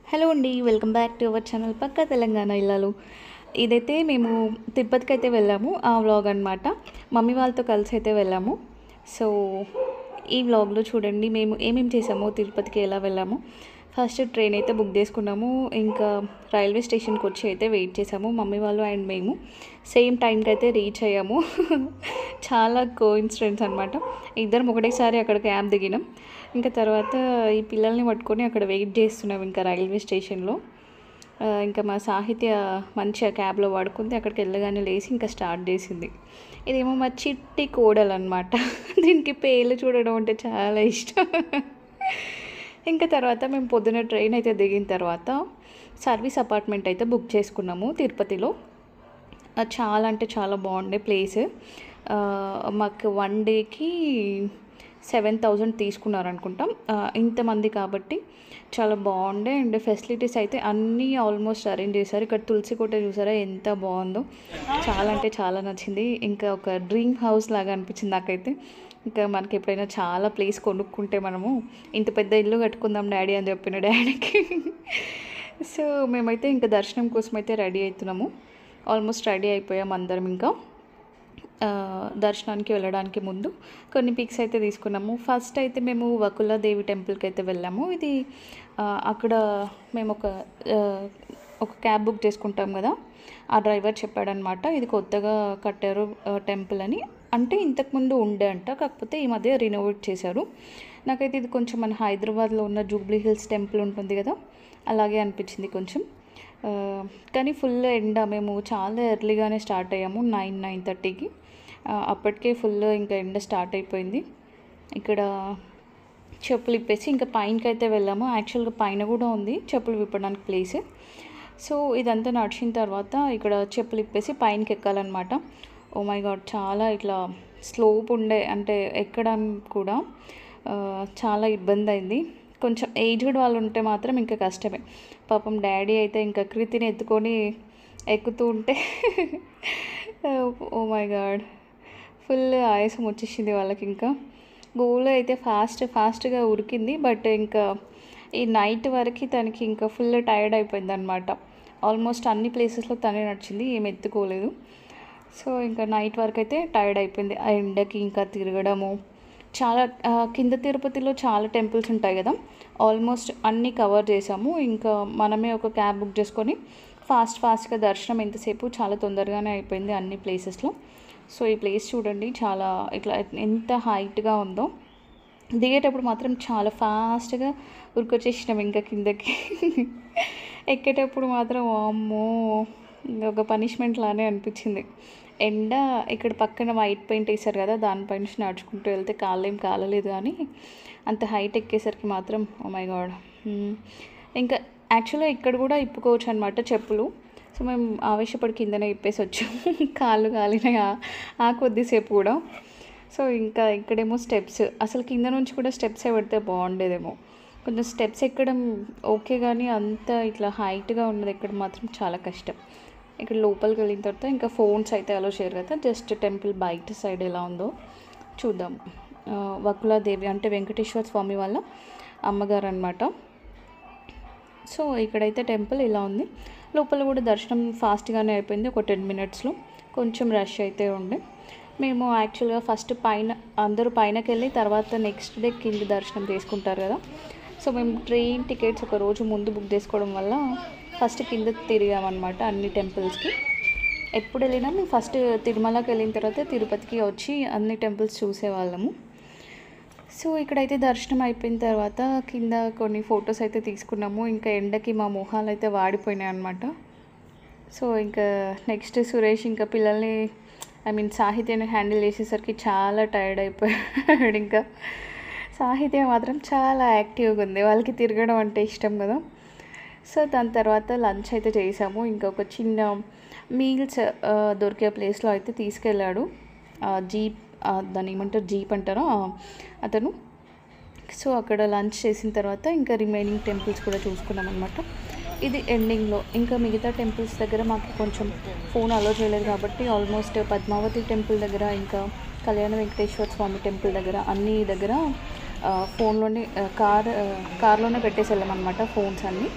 hello అండి welcome back to our channel పక్క తెలంగాణ ఇల్లాలు ఇదైతే మేము తిరుపతికి అయితే వెళ్ళాము ఆ వ్లాగ్ అనమాట మమ్మీ వాళ్ళతో కలిసి అయితే వెళ్ళాము సో ఈ వ్లాగ్లో చూడండి మేము ఏమేమి చేసామో తిరుపతికి ఎలా వెళ్ళాము ఫస్ట్ ట్రైన్ అయితే బుక్ చేసుకున్నాము ఇంకా రైల్వే స్టేషన్కి వచ్చి అయితే వెయిట్ చేసాము మమ్మీ వాళ్ళు అండ్ మేము సేమ్ టైంకి అయితే రీచ్ అయ్యాము చాలా కోఇన్సిడెంట్స్ అనమాట ఇద్దరం ఒకటేసారి అక్కడ క్యాబ్ దిగినాం ఇంకా తర్వాత ఈ పిల్లల్ని పట్టుకొని అక్కడ వెయిట్ చేస్తున్నాం ఇంకా రైల్వే స్టేషన్లో ఆ, ఇంకా మా సాహిత్య మంచిగా క్యాబ్లో పడుకుంది అక్కడికి వెళ్ళగానే లేచి ఇంకా స్టార్ట్ చేసింది ఇదేమో మా చిట్టి కోడలు అనమాట దీనికి పేర్లు చూడడం అంటే చాలా ఇష్టం ఇంకా తర్వాత మేము పొద్దున ట్రైన్ అయితే దిగిన తర్వాత సర్వీస్ అపార్ట్మెంట్ అయితే బుక్ చేసుకున్నాము తిరుపతిలో అది చాలా అంటే చాలా బాగుండే ప్లేస్ ఆ, మాకు వన్ డేకి సెవెన్ థౌజండ్ తీసుకున్నారు అనుకుంటాం ఆ, ఇంతమంది కాబట్టి చాలా బాగుండే అండ్ ఫెసిలిటీస్ అయితే అన్నీ ఆల్మోస్ట్ అరేంజ్ చేశారు ఇక్కడ తులసి కోట చూసారా ఎంత బాగుందో చాలా అంటే చాలా నచ్చింది ఇంకా ఒక డ్రీమ్ హౌస్ లాగా అనిపించింది నాకైతే ఇంకా మనకి ఎప్పుడైనా చాలా ప్లేస్ కొనుక్కుంటే మనము ఇంత పెద్ద ఇల్లు కట్టుకుందాం డాడీ అని చెప్పిన డాడీకి సో మేమైతే ఇంకా దర్శనం కోసం అయితే రెడీ అవుతున్నాము ఆల్మోస్ట్ రెడీ అయిపోయాం అందరం ఇంకా ఆ, దర్శనానికి వెళ్ళడానికి ముందు కొన్ని పిక్స్ అయితే తీసుకున్నాము ఫస్ట్ అయితే మేము వకులాదేవి టెంపుల్కి అయితే వెళ్ళాము ఇది ఆ, అక్కడ మేము ఒక ఆ, ఒక క్యాబ్ బుక్ చేసుకుంటాం కదా ఆ డ్రైవర్ చెప్పాడనమాట ఇది కొత్తగా కట్టారు ఆ, టెంపుల్ అని అంటే ఇంతకుముందు ఉండే అంట కాకపోతే ఈ మధ్య రినోవేట్ చేశారు నాకైతే ఇది కొంచెం మన హైదరాబాద్లో ఉన్న జూబ్లీ హిల్స్ టెంపుల్ ఉంటుంది కదా అలాగే అనిపించింది కొంచెం ఆ, కానీ ఫుల్ ఎండ మేము చాలా ఎర్లీగానే స్టార్ట్ అయ్యాము నైన్ నైన్ థర్టీకి అప్పటికే ఫుల్ ఇంకా ఎండ స్టార్ట్ అయిపోయింది ఇక్కడ చెప్పులు ఇప్పేసి ఇంకా పైనకి అయితే వెళ్ళాము యాక్చువల్గా పైన కూడా ఉంది చెప్పులు విప్పడానికి ప్లేస్ సో ఇదంతా నడిచిన తర్వాత ఇక్కడ చెప్పులు ఇప్పేసి పైనకి ఎక్కాలన్నమాట ఓ మై గాడ్ చాలా ఇట్లా స్లోప్ ఉండే అంటే ఎక్కడం కూడా ఆ, చాలా ఇబ్బంది అయింది కొంచెం ఏజ్డ్ వాళ్ళు ఉంటే మాత్రం ఇంకా కష్టమే పాపం డాడీ అయితే ఇంకా కృతిని ఎత్తుకొని ఎక్కుతూ ఉంటే ఓ మై గాడ్ ఫుల్ ఆయాసం వచ్చేసింది వాళ్ళకి ఇంకా గోలు అయితే ఫాస్ట్ ఫాస్ట్గా ఉరికింది బట్ ఇంకా ఈ నైట్ వరకు తనకి ఇంకా ఫుల్ టైర్డ్ అయిపోయింది అనమాట ఆల్మోస్ట్ అన్ని ప్లేసెస్లో తనే నడిచింది ఏమి ఎత్తుకోలేదు సో ఇంకా నైట్ వరకు అయితే టైర్డ్ అయిపోయింది ఆ ఎండకి ఇంకా తిరగడము చాలా ఆ, కింద తిరుపతిలో చాలా టెంపుల్స్ ఉంటాయి కదా ఆల్మోస్ట్ అన్నీ కవర్ చేసాము ఇంకా మనమే ఒక క్యాబ్ బుక్ చేసుకొని ఫాస్ట్ ఫాస్ట్గా దర్శనం ఎంతసేపు చాలా తొందరగానే అయిపోయింది అన్ని ప్లేసెస్లో సో ఈ ప్లేస్ చూడండి చాలా ఇట్లా ఎంత హైట్గా ఉందో దిగేటప్పుడు మాత్రం చాలా ఫాస్ట్గా ఉరికొచ్చేసినాం ఇంకా కిందకి ఎక్కేటప్పుడు మాత్రం అమ్మో ఇంకా ఒక పనిష్మెంట్ లానే అనిపించింది ఎండ ఇక్కడ పక్కన వైట్ పెయింట్ వేసారు కదా దానిపై నుంచి నడుచుకుంటూ వెళ్తే కాళ్ళు ఏం కాలలేదు కానీ అంత హైట్ ఎక్కేసరికి మాత్రం ఓ మై గాడ్ ఇంకా యాక్చువల్గా ఇక్కడ కూడా ఇప్పుకోవచ్చు అనమాట చెప్పులు సో మేము ఆవేశపడి కిందనే ఇప్పేసి వచ్చాము కాళ్ళు కాలినాయి ఆ- ఆ కొద్దిసేపు కూడా సో ఇంకా ఇక్కడేమో స్టెప్స్ అసలు కింద నుంచి కూడా స్టెప్స్ పెడితే బాగుండేదేమో కొంచెం స్టెప్స్ ఎక్కడం ఓకే కానీ అంత ఇట్లా హైట్గా ఉన్నది ఎక్కడం మాత్రం చాలా కష్టం ఇక్కడ లోపలికి వెళ్ళిన తర్వాత ఇంకా ఫోన్స్ అయితే అలో చేయరు కదా జస్ట్ టెంపుల్ బయట సైడ్ ఎలా ఉందో చూద్దాం ఆ, వకులాదేవి అంటే వెంకటేశ్వర స్వామి వాళ్ళ అమ్మగారు అనమాట సో ఇక్కడైతే టెంపుల్ ఇలా ఉంది లోపల కూడా దర్శనం ఫాస్ట్గానే అయిపోయింది ఒక టెన్ మినిట్స్లో కొంచెం రష్ అయితే ఉండే మేము యాక్చువల్గా ఫస్ట్ పైన అందరూ పైనకి వెళ్ళి తర్వాత నెక్స్ట్ డే కింద దర్శనం చేసుకుంటారు కదా సో మేము ట్రైన్ టికెట్స్ ఒక రోజు ముందు బుక్ చేసుకోవడం వల్ల ఫస్ట్ కింద తిరిగామన్నమాట అన్ని టెంపుల్స్కి ఎప్పుడు వెళ్ళినా మేము ఫస్ట్ తిరుమలకి వెళ్ళిన తర్వాత తిరుపతికి వచ్చి అన్ని టెంపుల్స్ చూసేవాళ్ళము సో ఇక్కడైతే దర్శనం అయిపోయిన తర్వాత కింద కొన్ని ఫొటోస్ అయితే తీసుకున్నాము ఇంకా ఎండకి మా మొహాలు అయితే వాడిపోయినాయి అనమాట సో ఇంకా నెక్స్ట్ సురేష్ ఇంకా పిల్లల్ని ఐ మీన్ సాహిత్యాన్ని హ్యాండిల్ చేసేసరికి చాలా టైర్డ్ అయిపోయాడు ఇంకా సాహిత్య మాత్రం చాలా యాక్టివ్గా ఉంది వాళ్ళకి తిరగడం అంటే ఇష్టం కదా సో దాని తర్వాత లంచ్ అయితే చేసాము ఇంకా ఒక చిన్న మీల్స్ దొరికే ప్లేస్లో అయితే తీసుకెళ్ళాడు ఆ జీప్ ఆ దాన్ని ఏమంటారు జీప్ అంటారా ఆ, అతను సో అక్కడ లంచ్ చేసిన తర్వాత ఇంకా రిమైనింగ్ టెంపుల్స్ కూడా చూసుకున్నాం అనమాట ఇది ఎండింగ్లో ఇంకా మిగతా టెంపుల్స్ దగ్గర మాకు కొంచెం ఫోన్ అలో చేయలేదు కాబట్టి ఆల్మోస్ట్ పద్మావతి టెంపుల్ దగ్గర ఇంకా కళ్యాణ వెంకటేశ్వర స్వామి టెంపుల్ దగ్గర అన్ని దగ్గర ఆ, ఫోన్లోనే ఆ, కార్ ఆ, కార్లోనే పెట్టేసి వెళ్ళామన్నమాట ఫోన్స్ అన్నీ సో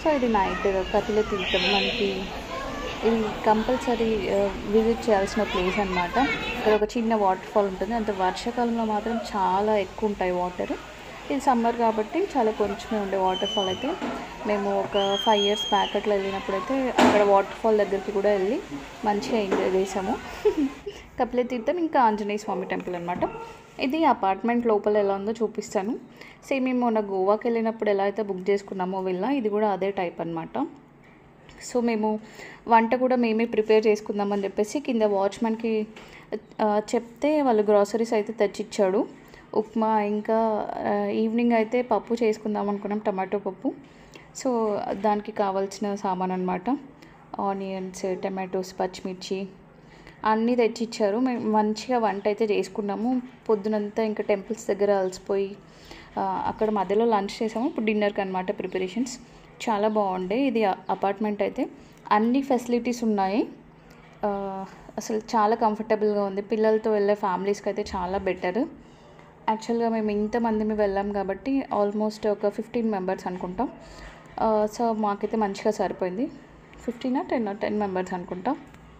సో ఇది నైట్ కపిల తీర్థం మనకి ఇది కంపల్సరీ విజిట్ చేయాల్సిన ప్లేస్ అనమాట ఇక్కడ ఒక చిన్న వాటర్ ఫాల్ ఉంటుంది అంటే వర్షాకాలంలో మాత్రం చాలా ఎక్కువ ఉంటాయి వాటర్ ఇది సమ్మర్ కాబట్టి చాలా కొంచెమే ఉండే వాటర్ ఫాల్ అయితే మేము ఒక ఫైవ్ ఇయర్స్ బ్యాక్ అట్లా వెళ్ళినప్పుడు అయితే అక్కడ వాటర్ ఫాల్ దగ్గరికి కూడా వెళ్ళి మంచిగా ఎంజాయ్ చేసాము కపిల తీర్థం ఇంకా ఆంజనేయ స్వామి టెంపుల్ అనమాట ఇది అపార్ట్మెంట్ లోపల ఎలా ఉందో చూపిస్తాను సేమ్ మేము మొన్న గోవాకి వెళ్ళినప్పుడు ఎలా అయితే బుక్ చేసుకున్నామో వెళ్ళా ఇది కూడా అదే టైప్ అనమాట సో మేము వంట కూడా మేమే ప్రిపేర్ చేసుకుందామని చెప్పేసి కింద వాచ్మెన్కి ఆ, చెప్తే వాళ్ళు గ్రాసరీస్ అయితే తెచ్చిచ్చాడు ఉప్మా ఇంకా ఆ, ఈవినింగ్ అయితే పప్పు చేసుకుందాం అనుకున్నాం టమాటో పప్పు సో దానికి కావాల్సిన సామాన్ అనమాట ఆనియన్స్ టమాటోస్ పచ్చిమిర్చి అన్నీ తెచ్చిచ్చారు మేము మంచిగా వంట అయితే చేసుకున్నాము పొద్దునంతా ఇంకా టెంపుల్స్ దగ్గర అలసిపోయి ఆ, అక్కడ మధ్యలో లంచ్ చేసాము ఇప్పుడు డిన్నర్కి అనమాట ప్రిపరేషన్స్ చాలా బాగుండే ఇది అపార్ట్మెంట్ అయితే అన్ని ఫెసిలిటీస్ ఉన్నాయి ఆ, అసలు చాలా కంఫర్టబుల్గా ఉంది పిల్లలతో వెళ్ళే ఫ్యామిలీస్కి అయితే చాలా బెటర్ యాక్చువల్గా మేము ఇంతమంది మేము వెళ్ళాం కాబట్టి ఆల్మోస్ట్ ఒక ఫిఫ్టీన్ మెంబర్స్ అనుకుంటాం ఆ, సో మాకైతే మంచిగా సరిపోయింది ఫిఫ్టీనా టెన్ టెన్ మెంబర్స్ అనుకుంటాం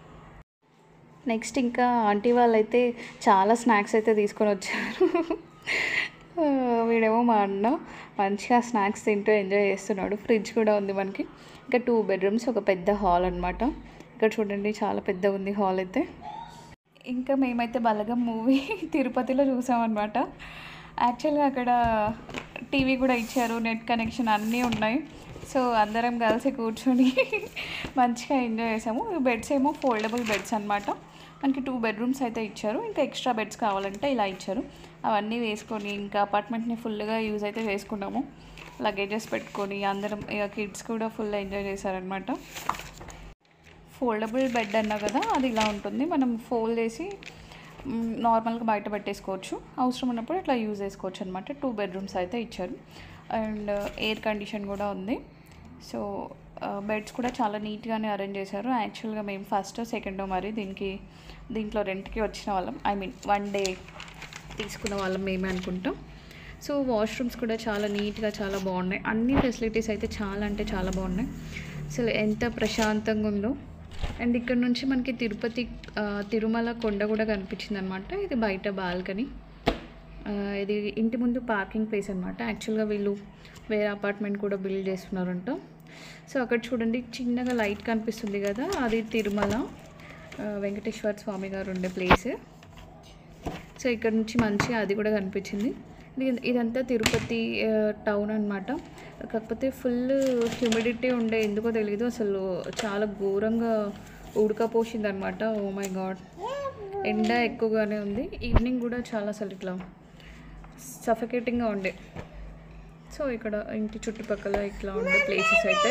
నెక్స్ట్ ఇంకా ఆంటీ వాళ్ళైతే చాలా స్నాక్స్ అయితే తీసుకొని వచ్చారు ఆ, వీడేమో మా అన్న మంచిగా స్నాక్స్ తింటూ ఎంజాయ్ చేస్తున్నాడు ఫ్రిడ్జ్ కూడా ఉంది మనకి ఇంకా టూ బెడ్రూమ్స్ ఒక పెద్ద హాల్ అనమాట ఇక్కడ చూడండి చాలా పెద్ద ఉంది హాల్ అయితే ఇంకా మేమైతే బలగం మూవీ తిరుపతిలో చూసామన్నమాట యాక్చువల్గా అక్కడ టీవీ కూడా ఇచ్చారు నెట్ కనెక్షన్ అన్నీ ఉన్నాయి సో అందరం కలిసి కూర్చొని మంచిగా ఎంజాయ్ చేసాము బెడ్స్ ఏమో ఫోల్డబుల్ బెడ్స్ అనమాట మనకి టూ బెడ్రూమ్స్ అయితే ఇచ్చారు ఇంకా ఎక్స్ట్రా బెడ్స్ కావాలంటే ఇలా ఇచ్చారు అవన్నీ వేసుకొని ఇంకా అపార్ట్మెంట్ని ఫుల్గా యూజ్ అయితే చేసుకున్నాము లగేజెస్ పెట్టుకొని అందరం ఇక కిడ్స్ కూడా ఫుల్ ఎంజాయ్ చేశారనమాట ఫోల్డబుల్ బెడ్ అన్నా కదా అది ఇలా ఉంటుంది మనం ఫోల్డ్ చేసి మ్, నార్మల్గా బయట పెట్టేసుకోవచ్చు అవసరం ఉన్నప్పుడు ఇట్లా యూజ్ చేసుకోవచ్చు అనమాట టూ బెడ్రూమ్స్ అయితే ఇచ్చారు అండ్ ఎయిర్ కండిషన్ కూడా ఉంది సో బెడ్స్ కూడా చాలా నీట్గానే అరేంజ్ చేశారు యాక్చువల్గా మేము ఫస్ట్ సెకండ్ మరి దీనికి దీంట్లో రెంట్కి వచ్చిన వాళ్ళం ఐ మీన్ వన్ డే తీసుకున్న వాళ్ళం మేమే అనుకుంటాం సో వాష్రూమ్స్ కూడా చాలా నీట్గా చాలా బాగున్నాయి అన్ని ఫెసిలిటీస్ అయితే చాలా అంటే చాలా బాగున్నాయి అసలు ఎంత ప్రశాంతంగా ఉందో అండ్ ఇక్కడ నుంచి మనకి తిరుపతి ఆ, తిరుమల కొండ కూడా కనిపించింది అనమాట ఇది బయట బాల్కనీ ఇది ఇంటి ముందు పార్కింగ్ ప్లేస్ అనమాట యాక్చువల్గా వీళ్ళు వేరే అపార్ట్మెంట్ కూడా బిల్డ్ చేస్తున్నారంట సో అక్కడ చూడండి చిన్నగా లైట్ కనిపిస్తుంది కదా అది తిరుమల ఆ, వెంకటేశ్వర స్వామి గారు ఉండే ప్లేస్ సో ఇక్కడ నుంచి మంచిగా అది కూడా కనిపించింది ఇది- ఇదంతా తిరుపతి ఆ, టౌన్ అనమాట కాకపోతే ఫుల్ హ్యూమిడిటీ ఉండే ఎందుకో తెలియదు అసలు చాలా ఘోరంగా ఉడకపోసింది అనమాట ఓ మై గాడ్ ఎండ ఎక్కువగానే ఉంది ఈవినింగ్ కూడా చాలా అసలు ఇట్లా సఫకేటింగ్గా ఉండే సో ఇక్కడ ఇంటి చుట్టుపక్కల ఇట్లా ఉండే ప్లేసెస్ అయితే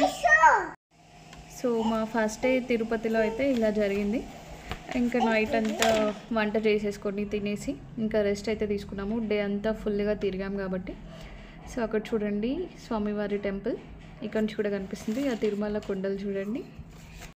సో మా ఫస్ట్ డే తిరుపతిలో అయితే ఇలా జరిగింది ఇంకా నైట్ అంతా వంట చేసేసుకొని తినేసి ఇంకా రెస్ట్ అయితే తీసుకున్నాము డే అంతా ఫుల్గా తిరిగాం కాబట్టి సో అక్కడ చూడండి స్వామివారి టెంపుల్ ఇక్కడ నుంచి కూడా కనిపిస్తుంది ఆ తిరుమల కొండలు చూడండి